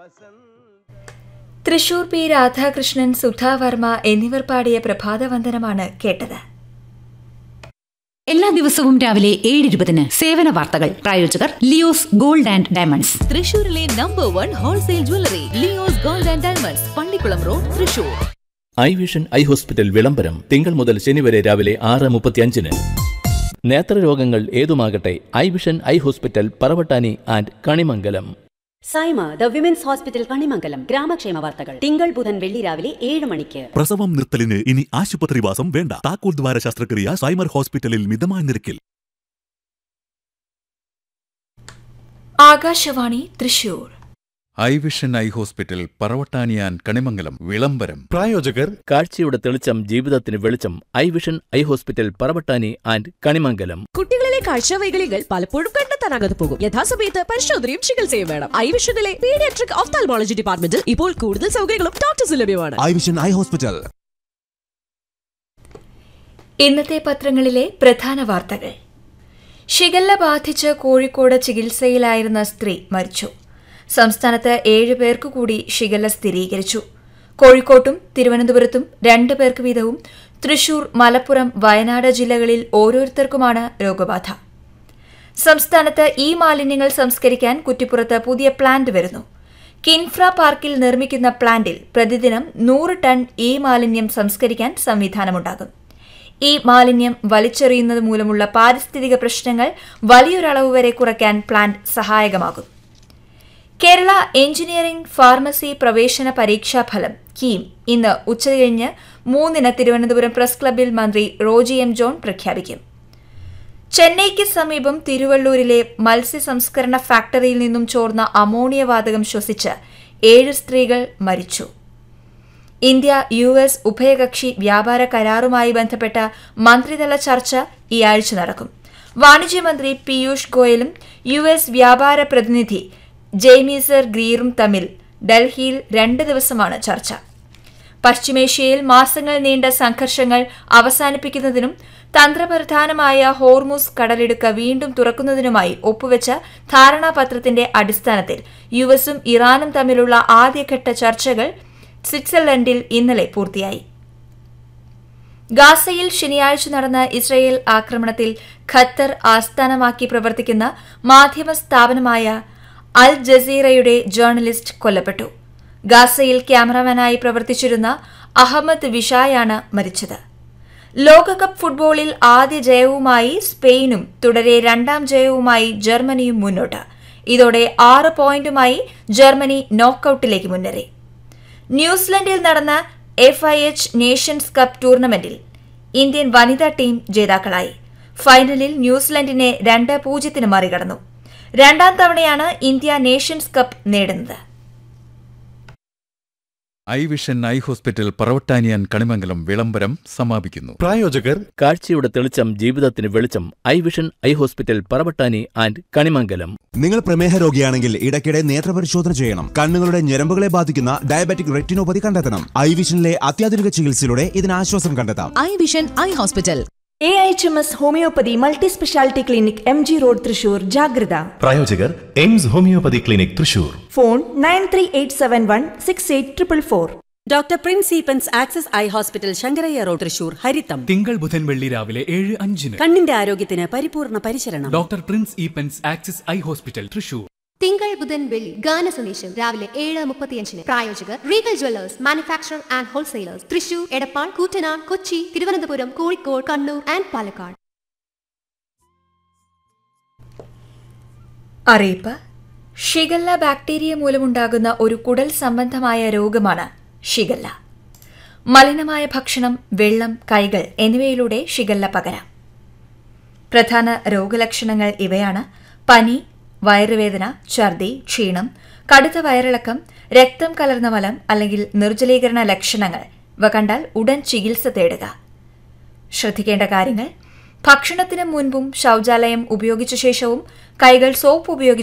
Thrissur P Radhakrishnan Sudha Varma എന്നിവർ പാടിയ പ്രഭാതവന്ദനമാണ് കേട്ടത് എല്ലാ ദിവസവും രാവിലെ ഏഴ് ഇരുപതിന് സേവന വാർത്തകൾ പ്രായോജകർ ലിയോസ് ഗോൾഡ് ആൻഡ് ഡയമണ്ട്സ് തൃശൂരിലെ number one wholesale jewellery Leo's gold and diamonds Pallikulam road Thrissur eye vision eye hospital വിളംബരം തിങ്കൾ മുതൽ ശനി വരെ രാവിലെ ആറ് മുപ്പത്തിയഞ്ചിന് നേത്രരോഗങ്ങൾ ഏതുമാകട്ടെ eye vision eye hospital Paravattani and Kanimangalam Saima the women's hospital Kanimangalam ഗ്രാമക്ഷേമ വാർത്തകൾ തിങ്കൾ ബുധൻ വെള്ളി രാവിലെ ഏഴ് മണിക്ക് പ്രസവം നിർത്തലിന് ഇനി ആശുപത്രിവാസം വേണ്ട താക്കോൽ ദ്വാര ശസ്ത്രക്രിയ സൈമർ ഹോസ്പിറ്റലിൽ മിതമായ നിരക്കിൽ Akashvani Thrissur eye vision eye hospital പറവട്ടാനിയാൻ കണിമംഗലം വിളംബരം പ്രായോജകർ കാഴ്ചയുടെ തെളിച്ചം ജീവിതത്തിന് വെളിച്ചം eye vision eye hospital Paravattani and Kanimangalam കുട്ടികളിലെ കാഴ്ചവൈകല്യങ്ങൾ പലപ്പോഴും കണ്ടെത്താനാകാതെ പോകും യഥാസമയത്ത് പരിശോധനയും ചികിത്സയും വേണം ഐ വിഷനിലെ പീഡിയാട്രിക് ഓഫ്താൽമോളജി ഡിപ്പാർട്ട്മെന്റിൽ ഇപ്പോൾ കൂടുതൽ സൗകര്യങ്ങളും ഡോക്ടേഴ്സ് ലഭ്യമാണ് ഐ വിഷൻ ഐ ഹോസ്പിറ്റൽ ഇന്നത്തെ പത്രങ്ങളിലെ പ്രധാന വാർത്തകൾ ഷിഗല്ല ബാധിച്ച് കോഴിക്കോട് ചികിത്സയിലായിരുന്ന സ്ത്രീ മരിച്ചു സംസ്ഥാനത്ത് ഏഴ് പേർക്ക് കൂടി ഷിഗല്ല സ്ഥിരീകരിച്ചു കോഴിക്കോട്ടും തിരുവനന്തപുരത്തും രണ്ട് പേർക്ക് വീതവും തൃശൂർ മലപ്പുറം വയനാട് ജില്ലകളിൽ ഓരോരുത്തർക്കുമാണ് രോഗബാധ സംസ്ഥാനത്ത് ഈ മാലിന്യങ്ങൾ സംസ്കരിക്കാൻ കുറ്റിപ്പുറത്ത് പുതിയ പ്ലാന്റ് വരുന്നു കിൻഫ്ര പാർക്കിൽ നിർമ്മിക്കുന്ന പ്ലാന്റിൽ പ്രതിദിനം നൂറ് ടൺ ഈ മാലിന്യം സംസ്കരിക്കാൻ സംവിധാനമുണ്ടാകും ഈ മാലിന്യം വലിച്ചെറിയുന്നത് മൂലമുള്ള പാരിസ്ഥിതിക പ്രശ്നങ്ങൾ വലിയൊരളവ് വരെ കുറയ്ക്കാൻ പ്ലാന്റ് സഹായകമാകും കേരള എഞ്ചിനീയറിംഗ് ഫാർമസി പ്രവേശന പരീക്ഷാ ഫലം കീം ഇന്ന് ഉച്ചകഴിഞ്ഞ് മൂന്നിന് തിരുവനന്തപുരം പ്രസ് ക്ലബ്ബിൽ മന്ത്രി റോജി എം ജോൺ പ്രഖ്യാപിക്കും ചെന്നൈക്ക് സമീപം തിരുവള്ളൂരിലെ മത്സ്യ സംസ്കരണ ഫാക്ടറിയിൽ നിന്നും ചോർന്ന അമോണിയ വാതകം ശ്വസിച്ച് ഏഴ് സ്ത്രീകൾ മരിച്ചു ഇന്ത്യ യു എസ് ഉഭയകക്ഷി വ്യാപാര കരാറുമായി ബന്ധപ്പെട്ട മന്ത്രിതല ചർച്ച ഈ ആഴ്ച നടക്കും വാണിജ്യമന്ത്രി പീയൂഷ് ഗോയലും യു എസ് വ്യാപാര പ്രതിനിധി ജെയ്മീസർ ഗ്രീറും തമ്മിൽ ഡൽഹിയിൽ രണ്ട് ദിവസമാണ് ചർച്ച പശ്ചിമേഷ്യയിൽ മാസങ്ങൾ നീണ്ട സംഘർഷങ്ങൾ അവസാനിപ്പിക്കുന്നതിനും തന്ത്രപ്രധാനമായ ഹോർമുസ് കടലിടുക്ക് വീണ്ടും തുറക്കുന്നതിനുമായി ഒപ്പുവെച്ച ധാരണാപത്രത്തിന്റെ അടിസ്ഥാനത്തിൽ യു എസും ഇറാനും തമ്മിലുള്ള ആദ്യഘട്ട ചർച്ചകൾ സ്വിറ്റ്സർലൻഡിൽ ഇന്നലെ പൂർത്തിയായി ഗാസയിൽ ശനിയാഴ്ച നടന്ന ഇസ്രയേൽ ആക്രമണത്തിൽ ഖത്തർ ആസ്ഥാനമാക്കി പ്രവർത്തിക്കുന്ന മാധ്യമ സ്ഥാപനമായ അൽ ജസീറയുടെ ജേർണലിസ്റ്റ് കൊല്ലപ്പെട്ടു ഗാസയിൽ ക്യാമറമാനായി പ്രവർത്തിച്ചിരുന്ന അഹമ്മദ് വിഷായാണ് മരിച്ചത് ലോകകപ്പ് ഫുട്ബോളിൽ ആദ്യ ജയവുമായി സ്പെയിനും തുടരെ രണ്ടാം ജയവുമായി ജർമ്മനിയും മുന്നോട്ട് ഇതോടെ ആറ് പോയിന്റുമായി ജർമ്മനി നോക്കൌട്ടിലേക്ക് മുന്നേറി ന്യൂസിലൻഡിൽ നടന്ന F I H nations cup ടൂർണമെന്റിൽ ഇന്ത്യൻ വനിതാ ടീം ജേതാക്കളായി ഫൈനലിൽ ന്യൂസിലൻഡിനെ രണ്ട് പൂജ്യത്തിന് മറികടന്നു രണ്ടാം തവണയാണ് ഇന്ത്യ നേഷൻസ് കപ്പ് നേടുന്നത് ഐ വിഷൻ ഐ ഹോസ്പിറ്റൽ പറവട്ടാനിയാൻ കണിമംഗലം വിളംബരം സമാപിക്കുന്നു പ്രായോജകർ കാഴ്ചയുടെ തെളിച്ചം ജീവിതത്തിന് വെളിച്ചം eye vision eye hospital Paravattani and Kanimangalam നിങ്ങൾ പ്രമേഹ രോഗിയാണെങ്കിൽ ഇടയ്ക്കിടെ നേത്രപരിശോധന ചെയ്യണം കണ്ണുകളുടെ ഞരമ്പുകളെ ബാധിക്കുന്ന ഡയബറ്റിക് റെറ്റിനോപ്പതി കണ്ടെത്തണം ഐ വിഷനിലെ അത്യാധുനിക ചികിത്സയിലൂടെ ഇതിന് ആശ്വാസം കണ്ടെത്താം eye vision eye hospital A H M S homoeopathy multi speciality clinic M G road Thrissur ജാഗ്രത പ്രായോജകർ AIMS homoeopathy clinic Thrissur phone nine three eight seven one six eight triple four doctor prince Eapen's access eye hospital Sankarayya road Thrissur ഹരിത്തം തിങ്കൾ ബുധൻ വെള്ളി രാവിലെ ഏഴ് അഞ്ചിന് കണ്ണിന്റെ ആരോഗ്യത്തിന് പരിപൂർണ പരിചരണം doctor prince Eapen's axis eye hospital Thrissur തിങ്കൾ ബുധൻ വെള്ളി ഗാന സന്ദേശം രാവിലെ ഏഴ് മുപ്പത്തിയഞ്ചിന് പ്രായോജകർ regal jewellers manufacture and wholesalers Thrissur Edappal Koottanad Kochi Thiruvananthapuram Kozhikode Kannur and Palakkad അറിയിപ്പ് ഷിഗല്ല ബാക്ടീരിയ മൂലമുണ്ടാകുന്ന ഒരു കുടൽ സംബന്ധമായ രോഗമാണ് ഷിഗല്ല മലിനമായ ഭക്ഷണം വെള്ളം കൈകൾ എന്നിവയിലൂടെ ഷിഗല്ല പകരാം പ്രധാന രോഗലക്ഷണങ്ങൾ ഇവയാണ് പനി വയറുവേദന ഛർദി ക്ഷീണം കടുത്ത വയറിളക്കം രക്തം കലർന്ന മലം അല്ലെങ്കിൽ നിർജ്ജലീകരണ ലക്ഷണങ്ങൾ ഇവ കണ്ടാൽ ഉടൻ ചികിത്സ തേടുക ശ്രദ്ധിക്കേണ്ട കാര്യങ്ങൾ ഭക്ഷണത്തിന് മുൻപും ശൗചാലയം ഉപയോഗിച്ച ശേഷവും കൈകൾ സോപ്പ് ഉപയോഗിച്ച്